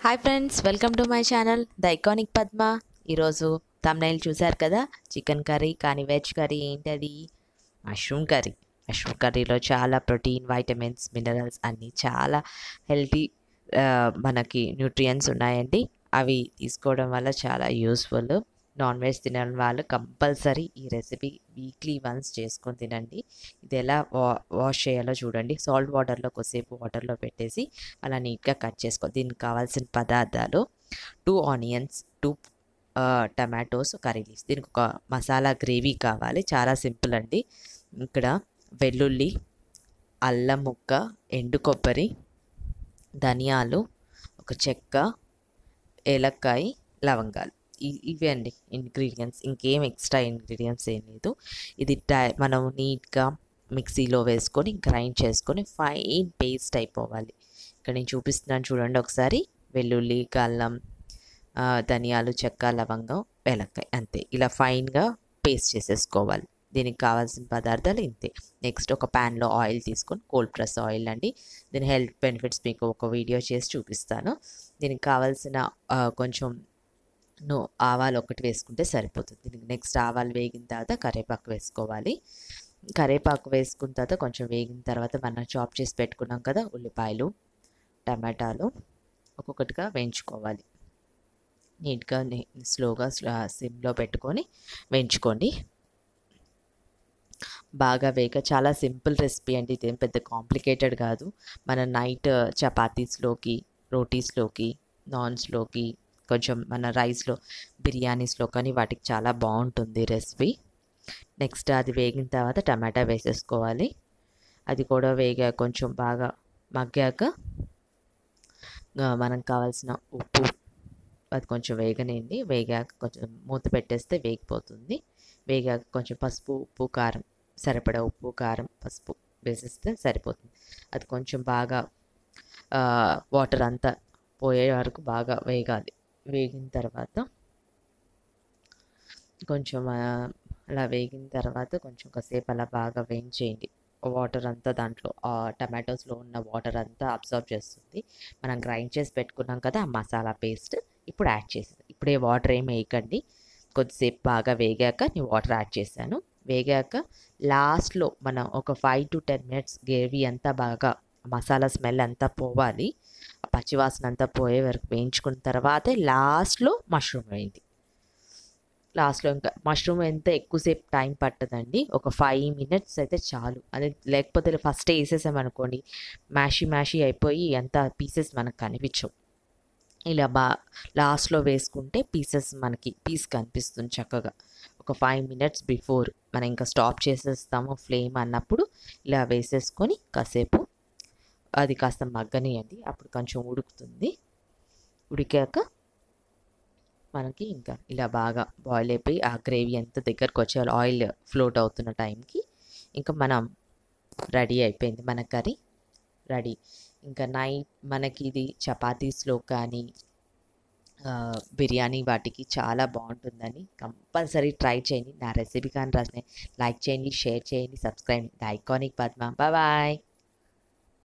hi friends welcome to my channel the iconic Padma ఈరోజు thumbnail చూశారు కదా చికెన్ కర్రీ కానీ వెజ్ కర్రీ ఏంటది మష్రూమ్ కర్రీ మష్రూమ్ కర్రీలో చాలా ప్రోటీన్ వైటమిన్స్ మినరల్స్ అన్నీ చాలా హెల్తీ మనకి న్యూట్రియన్స్ ఉన్నాయండి అవి తీసుకోవడం వల్ల చాలా యూస్ఫుల్ నాన్ వెజ్ తినని వాళ్ళు కంపల్సరీ ఈ రెసిపీ వీక్లీ వన్స్ చేసుకొని తినండి ఇది ఎలా వా వాష్ చేయాలో చూడండి సాల్ట్ వాటర్లో కొద్దిసేపు వాటర్లో పెట్టేసి అలా నీట్గా కట్ చేసుకో దీనికి కావాల్సిన పదార్థాలు two onions two tomatoes curry leaves దీనికి ఒక మసాలా గ్రేవీ కావాలి చాలా సింపుల్ అండి ఇక్కడ వెల్లుల్లి అల్లం ముక్క ఎండు కొబ్బరి ధనియాలు ఒక చెక్క ఏలక్కాయ లవంగాలు ఇవే అండి ఇంగ్రీడియంట్స్ ఇంకేం ఎక్స్ట్రా ఇంగ్రీడియంట్స్ ఏం లేదు ఇది మనం నీట్గా మిక్సీలో వేసుకొని గ్రైండ్ చేసుకొని ఫైన్ పేస్ట్ అయిపోవాలి ఇక్కడ నేను చూపిస్తున్నాను చూడండి ఒకసారి వెల్లుల్లి అల్లం ధనియాలు చెక్క లవంగం ఏలక్కాయ అంతే ఇలా ఫైన్గా పేస్ట్ చేసేసుకోవాలి దీనికి కావాల్సిన పదార్థాలు ఇంతే నెక్స్ట్ ఒక ప్యాన్లో ఆయిల్ తీసుకొని కోల్డ్ ప్రెస్ ఆయిల్ అండి దీని హెల్త్ బెనిఫిట్స్ మీకు ఒక వీడియో చేసి చూపిస్తాను దీనికి కావాల్సిన కొంచెం నో ఆవాలు ఒకటి వేసుకుంటే సరిపోతుంది దీనికి నెక్స్ట్ ఆవాలు వేగిన తర్వాత కరివేపాకు వేసుకోవాలి కరివేపాకు వేసుకున్న తర్వాత కొంచెం వేగిన తర్వాత మనం చాప్ చేసి పెట్టుకున్నాం కదా ఉల్లిపాయలు టమాటాలు ఒక్కొక్కటిగా వేయించుకోవాలి నీట్గా స్లోగా సిమ్లో పెట్టుకొని వేయించుకోండి బాగా వేగ చాలా సింపుల్ రెసిపీ అండి ఇదేం పెద్ద కాంప్లికేటెడ్ కాదు మన నైట్ చపాతీస్లోకి రోటీస్లోకి నాన్స్లోకి కొంచెం మన రైస్లో బిర్యానీస్లో కానీ వాటికి చాలా బాగుంటుంది రెసిపీ నెక్స్ట్ అది వేగిన తర్వాత టమాటా వేసేసుకోవాలి అది కూడా వేగా కొంచెం బాగా మగ్గాక మనం కావాల్సిన ఉప్పు అది కొంచెం వేగనేయండి వేగాక కొంచెం మూత పెట్టేస్తే వేగిపోతుంది వేగాక కొంచెం పసుపు ఉప్పు కారం సరిపడా ఉప్పు కారం పసుపు వేసేస్తే సరిపోతుంది అది కొంచెం బాగా వాటర్ అంతా పోయే వరకు బాగా వేగాలి వేగిన తర్వాత కొంచెం అలా వేగిన తర్వాత కొంచెం కాసేపు అలా బాగా వేయించేయండి వాటర్ అంతా దాంట్లో టమాటోస్లో ఉన్న వాటర్ అంతా అబ్జర్వ్ చేస్తుంది మనం గ్రైండ్ చేసి పెట్టుకున్నాం కదా ఆ మసాలా పేస్ట్ ఇప్పుడు యాడ్ చేసేది ఇప్పుడే వాటర్ ఏం వేయకండి కొద్దిసేపు బాగా వేగాక నేను వాటర్ యాడ్ చేశాను వేగాక లాస్ట్లో మనం ఒక five to ten minutes gravy అంతా బాగా మసాలా స్మెల్ అంతా పోవాలి పచ్చివాసన అంతా పోయే వరకు వేయించుకున్న తర్వాతే లాస్ట్లో మష్రూమ్ వేయండి లాస్ట్లో ఇంకా మష్రూమ్ ఎంత ఎక్కువసేపు టైం పట్టదండి ఒక ఫైవ్ మినిట్స్ అయితే చాలు అది లేకపోతే ఫస్ట్ వేసేసామనుకోండి మ్యాషీ మ్యాషీ అయిపోయి ఎంత పీసెస్ మనకు కనిపించవు ఇలా బా లాస్ట్లో వేసుకుంటే పీసెస్ మనకి పీస్ కనిపిస్తుంది చక్కగా ఒక ఫైవ్ మినిట్స్ బిఫోర్ మనం ఇంకా స్టాప్ చేసేస్తాము ఫ్లేమ్ అన్నప్పుడు ఇలా వేసేసుకొని కాసేపు అది కాస్త మగ్గనియండి అప్పుడు కొంచెం ఉడుకుతుంది ఉడికాక మనకి ఇంకా ఇలా బాగా బాయిల్ అయిపోయి ఆ గ్రేవీ ఎంత దగ్గరకు వచ్చే ఆయిల్ ఫ్లోట్ అవుతున్న టైంకి ఇంకా మనం రెడీ అయిపోయింది మన కర్రీ రెడీ ఇంకా నైట్ మనకి ఇది చపాతీస్లో కానీ బిర్యానీ వాటికి చాలా బాగుంటుందని కంపల్సరీ ట్రై చేయండి నా రెసిపీ కానీ రాసిన లైక్ చేయండి షేర్ చేయండి subscribe the iconic Padma bye